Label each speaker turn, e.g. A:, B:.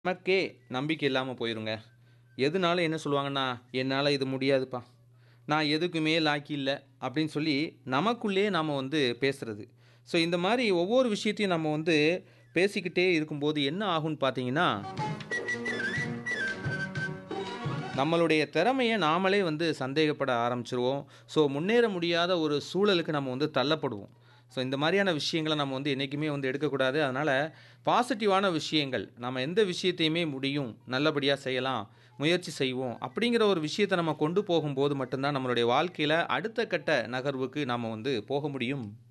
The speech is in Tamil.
A: நமக்கே நம்பிக்கை இல்லாமல் போயிருங்க எதுனாலும் என்ன சொல்லுவாங்கன்னா என்னால் இது முடியாதுப்பா நான் எதுக்குமே லாக்கி இல்லை அப்படின்னு சொல்லி நமக்குள்ளேயே நாம் வந்து பேசுறது ஸோ இந்த மாதிரி ஒவ்வொரு விஷயத்தையும் நம்ம வந்து பேசிக்கிட்டே இருக்கும்போது என்ன ஆகும்னு பார்த்தீங்கன்னா நம்மளுடைய திறமையை நாமளே வந்து சந்தேகப்பட ஆரம்பிச்சிருவோம் ஸோ முன்னேற முடியாத ஒரு சூழலுக்கு நம்ம வந்து தள்ளப்படுவோம் ஸோ இந்த மாதிரியான விஷயங்களை நம்ம வந்து என்றைக்குமே வந்து எடுக்கக்கூடாது அதனால் பாசிட்டிவான விஷயங்கள் நம்ம எந்த விஷயத்தையுமே முடியும் நல்லபடியாக செய்யலாம் முயற்சி செய்வோம் அப்படிங்கிற ஒரு விஷயத்தை நம்ம கொண்டு போகும்போது மட்டும்தான் நம்மளுடைய வாழ்க்கையில் அடுத்த கட்ட நகர்வுக்கு நாம் வந்து போக முடியும்